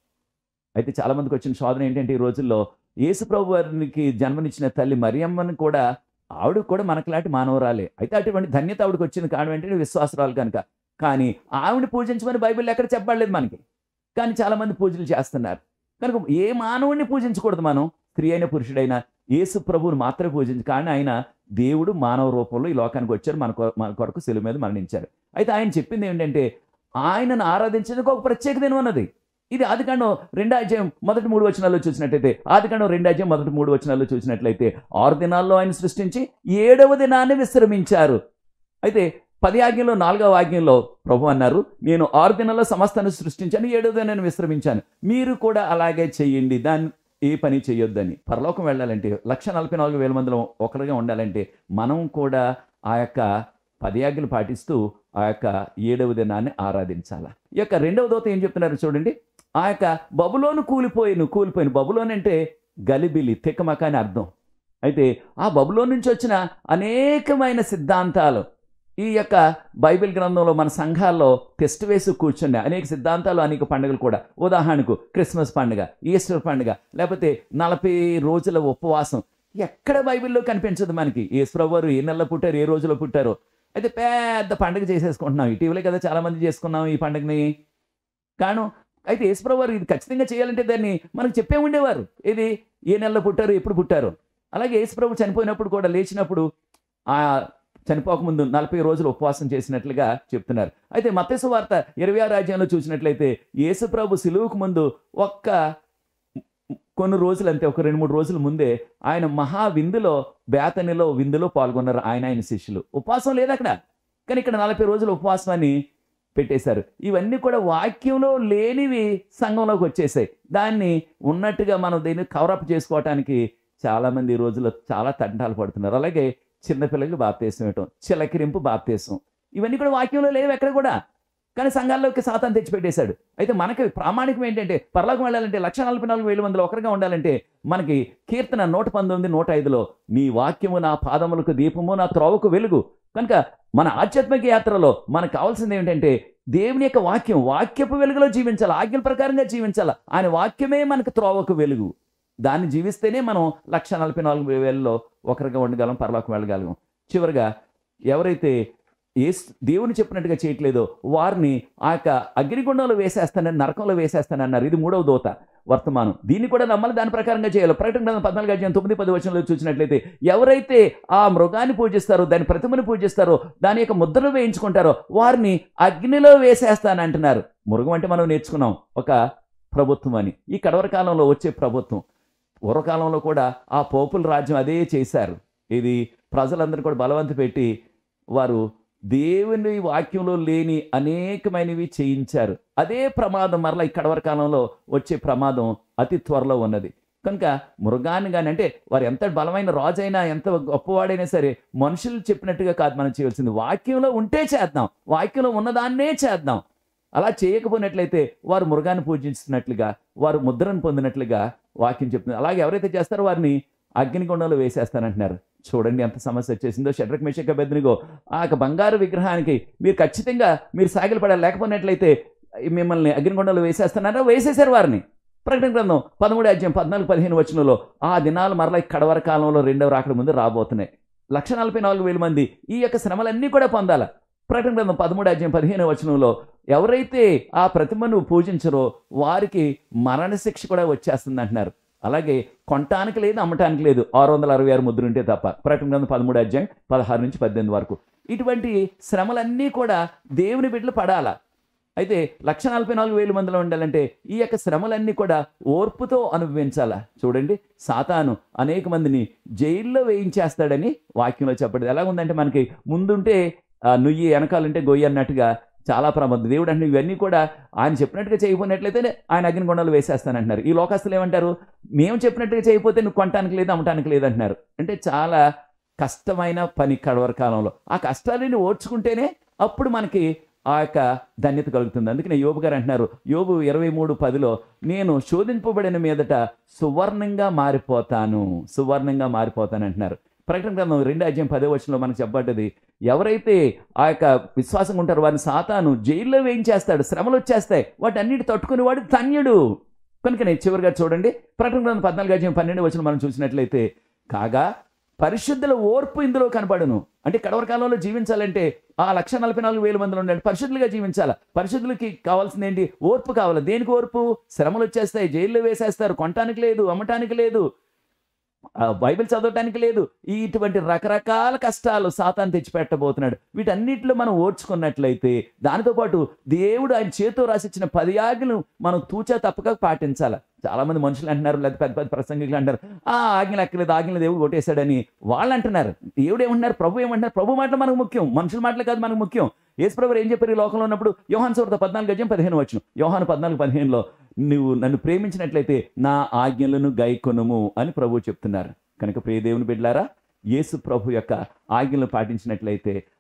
Speaker 1: అయితే చాలా మందికి వచ్చిన శోధన ఏంటంటే ఈ రోజుల్లో యేసు ప్రభు వారికి జన్మనిచ్చిన తల్లి మరియమ్మని కూడా ఆవిడ కూడా మనకులాంటి మానవరాలే అయితే అటువంటి ధన్యత ఆవిడకి వచ్చింది కారణం ఏంటంటే విశ్వాసరాలు కనుక కానీ ఆవిడ పూజించమని బైబిల్ ఎక్కడ చెప్పబడలేదు మనకి కానీ చాలా మంది పూజలు చేస్తున్నారు కనుక ఏ మానవుడిని పూజించకూడదు మనం స్త్రీ అయిన పురుషుడైనా యేసు ప్రభువుని మాత్రమే పూజించు కానీ ఆయన దేవుడు మానవ రూపంలో ఈ లోకానికి వచ్చారు మన కొ- మన కొరకు సెలువు మీద మరణించారు అయితే ఆయన చెప్పింది ఏంటంటే ఆయనను ఆరాధించేందుకు ఒక ప్రత్యేక దినం ఉన్నది ఇది ఆదికాండం రెండో అధ్యాయం మొదటి మూడు వచనాల్లో చూసినట్లయితే ఆదికాండం రెండో అధ్యాయం మొదటి మూడు వచనాల్లో చూసినట్లయితే ఆరు దినాల్లో ఆయన సృష్టించి ఏడవ దినాన్ని విశ్రమించారు అయితే పది ఆజ్ఞలో నాలుగవ ఆజ్ఞలో ప్రభు అన్నారు నేను ఆరు దినాల్లో సమస్తాన్ని సృష్టించాను ఏడవ దినాన్ని విశ్రమించాను మీరు కూడా అలాగే చెయ్యండి దాన్ని ఏ పని చేయొద్దని పరలోకం వెళ్ళాలంటే లక్ష నలభై నాలుగు వేల మందిలో ఒకరిగా ఉండాలంటే మనం కూడా ఆ యొక్క పది ఆజ్ఞలు పాటిస్తూ ఆ యొక్క ఏడవ దినాన్ని ఆరాధించాలి ఈ యొక్క రెండవ దోత ఏం చెప్తున్నారు చూడండి ఆ యొక్క బబులోను కూలిపోయిన కూలిపోయిన బబులోన్ అంటే గలిబిలి తిక్కమక అని అర్థం అయితే ఆ బబులో నుంచి వచ్చిన అనేకమైన సిద్ధాంతాలు ఈ యొక్క బైబిల్ గ్రంథంలో మన సంఘాల్లో టెస్ట్ వేసి కూర్చున్న అనేక సిద్ధాంతాలు అనేక పండుగలు కూడా ఉదాహరణకు క్రిస్మస్ పండుగ ఈస్టర్ పండుగ లేకపోతే నలభై రోజుల ఉపవాసం ఎక్కడ బైబిల్లో కనిపించదు మనకి ఈశ్వరవారు ఏ నెలలో పుట్టారు ఏ రోజులో పుట్టారో అయితే పెద్ద పండుగ చేసేసుకుంటున్నాం ఇటీవలే కదా చాలామంది చేసుకున్నాం ఈ పండుగని కాను అయితే ఈశ్వరవారు ఇది ఖచ్చితంగా చేయాలంటే దాన్ని మనకు చెప్పే ఉండేవారు ఇది ఏ నెలలో పుట్టారు ఎప్పుడు పుట్టారు అలాగే యేసుప్రభు చనిపోయినప్పుడు కూడా లేచినప్పుడు ఆ చనిపోకముందు నలభై రోజులు ఉపవాసం చేసినట్లుగా చెప్తున్నారు అయితే మత్స్సు వార్త ఇరవై ఆరు రాజ్యంలో చూసినట్లయితే యేసుప్రభు సిలువుకు ముందు ఒక్క కొన్ని రోజులు అంతే ఒక రెండు మూడు రోజుల ముందే ఆయన మహా విందులో బేతనిలో విందులో పాల్గొన్నారు ఆయన ఆయన శిష్యులు ఉపవాసం లేదు అక్కడ కానీ ఇక్కడ నలభై రోజులు ఉపవాసాన్ని పెట్టేశారు ఇవన్నీ కూడా వాక్యంలో లేనివి సంఘంలోకి వచ్చేసాయి దాన్ని ఉన్నట్టుగా మనం దీన్ని కవరప్ చేసుకోవటానికి చాలామంది ఈ రోజుల్లో చాలా తంటాలు పడుతున్నారు అలాగే చిన్నపిల్లలకి బాప్తీసం ఇవ్వటం చిలకరింపు బాప్తీసం ఇవన్నీ కూడా వాక్యంలో లేవు ఎక్కడ కూడా కానీ సంఘాల్లోకి సాతాన్ తెచ్చిపెట్టేశాడు అయితే మనకి ప్రామాణికం ఏంటంటే పరలోకం వెళ్ళాలంటే లక్ష నలభై నాలుగు వేల మందిలో ఒకరిగా ఉండాలంటే మనకి కీర్తన నూట పంతొమ్మిది నూట ఐదులో నీ వాక్యము నా పాదములకు దీపము నా త్రోవకు వెలుగు కనుక మన ఆధ్యాత్మిక యాత్రలో మనకు కావాల్సింది ఏంటంటే దేవుని యొక్క వాక్యం వాక్యపు వెలుగులో జీవించాలి ఆజ్ఞల ప్రకారంగా జీవించాలి ఆయన వాక్యమే మనకు త్రోవకు వెలుగు దాన్ని జీవిస్తేనే మనం లక్ష నలభై నాలుగు వేలలో ఒకరిగా ఉండగలం పరలోకం వెళ్ళగలం చివరిగా ఎవరైతే ఏ దేవుని చెప్పినట్టుగా చేయట్లేదో వారిని ఆ యొక్క అగ్నిగుండంలో వేసేస్తానని నరకంలో వేసేస్తానన్నారు ఇది మూడవ దోత వర్తమానం దీన్ని కూడా నమ్మాలి దాని ప్రకారంగా చేయాలి ప్రకటన గ్రంథం పద్నాలుగు అధ్యాయం తొమ్మిది పది వచనంలో చూసినట్లయితే ఎవరైతే ఆ మృగాన్ని పూజిస్తారో దాని ప్రతిమను పూజిస్తారో దాని యొక్క ముద్రలు వేయించుకుంటారో వారిని అగ్నిలో వేసేస్తానంటున్నారు మృగం అంటే మనం నేర్చుకున్నాం ఒక ప్రభుత్వం అని ఈ కడవర కాలంలో వచ్చే ప్రభుత్వం పూర్వకాలంలో కూడా ఆ పోపుల రాజ్యం అదే చేశారు ఇది ప్రజలందరూ కూడా బలవంత పెట్టి వారు దేవుని వాక్యంలో లేని అనేకమైనవి చేయించారు అదే ప్రమాదం మరలా ఈ కడవర కాలంలో వచ్చే ప్రమాదం అతి త్వరలో ఉన్నది కనుక మృగాన్ని కానీ అంటే వారు ఎంత బలమైన రాజైనా ఎంత గొప్పవాడైనా సరే మనుషులు చెప్పినట్టుగా కాదు మనం చేయవలసింది వాక్యంలో ఉంటే చేద్దాం వాక్యంలో ఉన్నదాన్నే చేద్దాం అలా చేయకపోయినట్లయితే వారు మృగాన్ని పూజించినట్లుగా వారు ముద్రను పొందినట్లుగా వాక్యం చెప్తుంది అలాగే ఎవరైతే చేస్తారో వారిని అగ్నిగుండంలో వేసేస్తానంటున్నారు చూడండి ఎంత సమస్య వచ్చేసిందో షడ్రక్ మేషక బెద్నిగో ఆ యొక్క బంగారు విగ్రహానికి మీరు ఖచ్చితంగా మీరు సాగిలు పడాలి లేకపోయినట్లయితే మిమ్మల్ని అగ్నిగుండంలో వేసేస్తున్నారా వేసేశారు వారిని ప్రకటన గ్రంథం పదమూడు అధ్యాయం పద్నాలుగు పదిహేను వచనంలో ఆ దినాలు మరలా ఈ కడవర కాలంలో రెండవ రాకడ ముందు రాబోతున్నాయి లక్ష నలభై నాలుగు వేల మంది ఈ యొక్క శ్రమలన్నీ కూడా పొందాల ప్రకటన గ్రంథం పదమూడు అధ్యాయం పదిహేను వచనంలో ఎవరైతే ఆ ప్రతిమను పూజించరో వారికి మరణశిక్ష కూడా వచ్చేస్తుంది అంటున్నారు అలాగే కొనటానికి లేదు అమ్మటానికి లేదు ఆరు వందల అరవై ఆరు ముద్ర ఉంటే తప్ప ప్రకటన గ్రంథం పదమూడు అధ్యాయం పదహారు నుంచి పద్దెనిమిది వరకు ఇటువంటి శ్రమలన్నీ కూడా దేవుని బిడ్డలు పడాల అయితే లక్ష నలభై నాలుగు వేల మందిలో ఉండాలంటే ఈ యొక్క శ్రమలన్నీ కూడా ఓర్పుతో అనుభవించాలా చూడండి సాతాను అనేక మందిని జైల్లో వేయించేస్తాడని వాక్యంలో చెప్పడం ఎలా ఉందంటే మనకి ముందుంటే ఆ, నుయ్యి వెనకాలంటే గొయ్యి అన్నట్టుగా చాలా ప్రమాదం దేవుడు అంటే ఇవన్నీ కూడా ఆయన చెప్పినట్టుగా చేయకపోయినట్లయితే ఆయన అగ్నిగొండలు వేసేస్తానంటున్నారు ఈ లోకస్తులు ఏమంటారు మేము చెప్పినట్టుగా చేయకపోతే నువ్వు కొనటానికి లేదు అమ్మటానికి లేదు అంటున్నారు అంటే చాలా కష్టమైన పని కడవర కాలంలో ఆ కష్టాలని ఓర్చుకుంటేనే అప్పుడు మనకి ఆ యొక్క ధన్యత కలుగుతుంది అందుకనే యోబు గారు అంటున్నారు యోబు ఇరవై మూడు పదిలో నేను శోధింపబడిన మీదట సువర్ణంగా మారిపోతాను సువర్ణంగా మారిపోతాను అంటున్నారు ప్రకటన గ్రంథం రెండు అధ్యాయం పదే వచనంలో మనకు చెప్పబడ్డది ఎవరైతే ఆ యొక్క విశ్వాసం ఉంటారో వారిని సాతాను జైల్లో వేయించేస్తాడు శ్రమలు వచ్చేస్తాయి వాటి అన్నిటి తట్టుకునేవాడు ధన్యుడు కనుక నేను చివరిగా చూడండి ప్రకటన గ్రంథం పద్నాలుగు అధ్యాయం పన్నెండు వచనం మనం చూసినట్లయితే కాగా పరిశుద్ధుల ఓర్పు ఇందులో కనపడును అంటే కడవర కాలంలో జీవించాలంటే ఆ లక్ష నలభై నాలుగు వేల మందిలో ఉండండి పరిశుద్ధులుగా జీవించాలా పరిశుద్ధులకి కావాల్సింది ఏంటి ఓర్పు కావాలి దేనికి ఓర్పు శ్రమలు వచ్చేస్తాయి జైల్లో వేసేస్తారు కొనటానికి లేదు అమ్మటానికి లేదు ఆ బైబిల్ చదవటానికి లేదు ఈ ఇటువంటి రకరకాల కష్టాలు సాతాను తెచ్చిపెట్టబోతున్నాడు వీటన్నిటిలో మనం ఓర్చుకున్నట్లయితే దానితో పాటు దేవుడు ఆయన చేతితో రాసిచ్చిన పది ఆజ్ఞలు మనం తూచా తప్పక పాటించాలి చాలా మంది మనుషులు అంటున్నారు లేదా పెద్ద పెద్ద ప్రసంగికులు అంటారు ఆ ఆజ్ఞలు ఎక్కలేదు ఆజ్ఞలు దేవుడు కొట్టేశాడని వాళ్ళు అంటున్నారు దేవుడు ఏమంటున్నారు ప్రభు ఏమంటున్నారు ప్రభు మాటలు మనకు ముఖ్యం మనుషుల మాటలు కాదు మనకు ముఖ్యం యేసు ప్రభు ఏం చెప్పారు ఈ లోకంలో ఉన్నప్పుడు యోహాన్ సువార్త పద్నాలుగు అధ్యాయం పదిహేను వచ్చిన యోహాను పద్నాలుగు పదిహేనులో నువ్వు నన్ను ప్రేమించినట్లయితే నా ఆజ్ఞలను గైకొనుము అని ప్రభువు చెప్తున్నారు కనుక ప్రియ దేవుని బిడ్డలారా యేసు ప్రభు యొక్క ఆజ్ఞలను పాటించినట్లయితే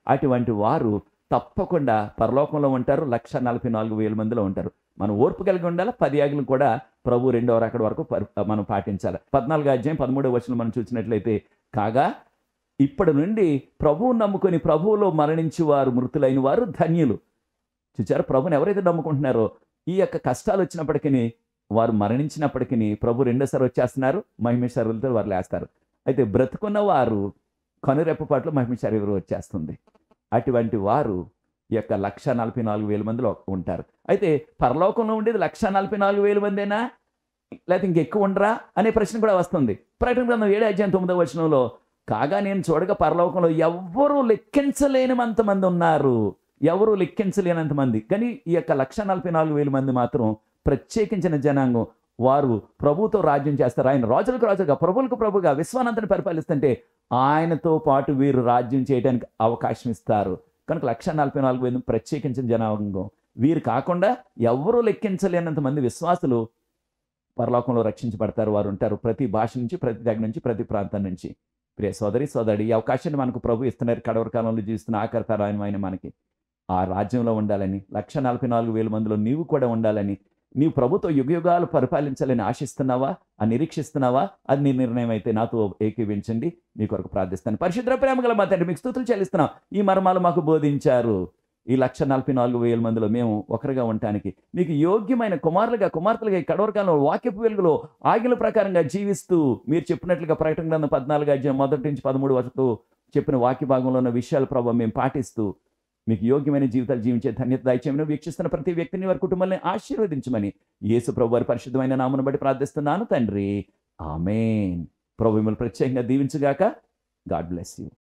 Speaker 1: అటువంటి వారు తప్పకుండా పరలోకంలో ఉంటారు లక్ష నలభై నాలుగు వేల మందిలో ఉంటారు మనం ఓర్పు కలిగి ఉండాలి పది ఆజ్ఞలు కూడా ప్రభు రెండవ అక్కడ వరకు పరి- మనం పాటించాలి పద్నాలుగు అధ్యాయం పదమూడవ వచనం మనం చూసినట్లయితే కాగా ఇప్పటి నుండి ప్రభువు నమ్ముకొని ప్రభువులో మరణించి వారు మృతులైన వారు ధన్యులు చూచారు ప్రభుని ఎవరైతే నమ్ముకుంటున్నారో ఈ యొక్క కష్టాలు వచ్చినప్పటికీ వారు మరణించినప్పటికీ ప్రభు రెండోసారి వచ్చేస్తున్నారు మహిమ శరీరంతో వారు లేస్తారు అయితే బ్రతుకున్న వారు కనురెప్పపాట్లు మహిమ శరీరం వచ్చేస్తుంది అటువంటి వారు ఈ యొక్క లక్ష నలభై నాలుగు వేల మందిలో ఉంటారు అయితే పరలోకంలో ఉండేది లక్ష నలభై నాలుగు వేల మందేనా లేకపోతే ఇంకెక్కువ ఉండరా అనే ప్రశ్న కూడా వస్తుంది ప్రకటన గ్రంథం ఏడు అధ్యాయం తొమ్మిదవ వచనంలో కాగా నేను చూడగా పరలోకంలో ఎవ్వరూ లెక్కించలేనంత మంది ఉన్నారు ఎవరు లెక్కించలేనంత మంది కానీ ఈ యొక్క లక్ష నలభై నాలుగు వేల మంది మాత్రం ప్రత్యేకించిన జనాంగం వారు ప్రభుతో రాజ్యం చేస్తారు ఆయన రాజులకు రాజుగా ప్రభులకు ప్రభుగా విశ్వానంతని పరిపాలిస్తుంటే ఆయనతో పాటు వీరు రాజ్యం చేయడానికి అవకాశం ఇస్తారు కనుక లక్ష నలభై నాలుగు వేలు ప్రత్యేకించిన జనాంగం వీరు కాకుండా ఎవరూ లెక్కించలేనంత మంది విశ్వాసులు పరలోకంలో రక్షించబడతారు వారు ఉంటారు ప్రతి భాష నుంచి ప్రతి దగ్గర నుంచి ప్రతి ప్రాంతం నుంచి ప్రియ సోదరి సోదరి ఈ అవకాశాన్ని మనకు ప్రభు ఇస్తున్నారు కడవర కాలంలో జీవిస్తున్న ఆఖరి తరాయమైన మనకి ఆ రాజ్యంలో ఉండాలని లక్ష నలభై నాలుగు వేల మందిలో నీవు కూడా ఉండాలని నీవు ప్రభుతో యుగయుగాలు పరిపాలించాలని ఆశిస్తున్నావా ఆ నిరీక్షిస్తున్నావా అది నీ నిర్ణయం అయితే నాతో ఏకీవించండి మీ కొరకు ప్రార్థిస్తాను పరిశుద్ర ప్రేమ గల మా తండ్రి మీకు స్థుతులు చెల్లిస్తున్నాం ఈ మర్మాలు మాకు బోధించారు ఈ లక్ష నలభై నాలుగు వేల మందిలో మేము ఒకరిగా ఉండటానికి మీకు యోగ్యమైన కుమారులుగా కుమార్తెలుగా ఈ కడవరకాలంలో వాక్యపు వెలుగులో ఆగిల ప్రకారంగా జీవిస్తూ మీరు చెప్పినట్లుగా ప్రకటన గ్రంథం పద్నాలుగు అధ్యాయం మొదటి నుంచి పదమూడు వరకు చెప్పిన వాక్య భాగంలో ఉన్న విషయాల ప్రభావం మేము పాటిస్తూ మీకు యోగ్యమైన జీవితాలు జీవించే ధన్యత దయచేయమని వీక్షిస్తున్న ప్రతి వ్యక్తిని వారి కుటుంబాన్ని ఆశీర్వదించమని యేసు ప్రభు వారి పరిశుద్ధమైన నామను బట్టి ప్రార్థిస్తున్నాను తండ్రి ఆమెన్ ప్రభు మిమ్మల్ని ప్రత్యేకంగా దీవించుగాక గాడ్ బ్లెస్ యూ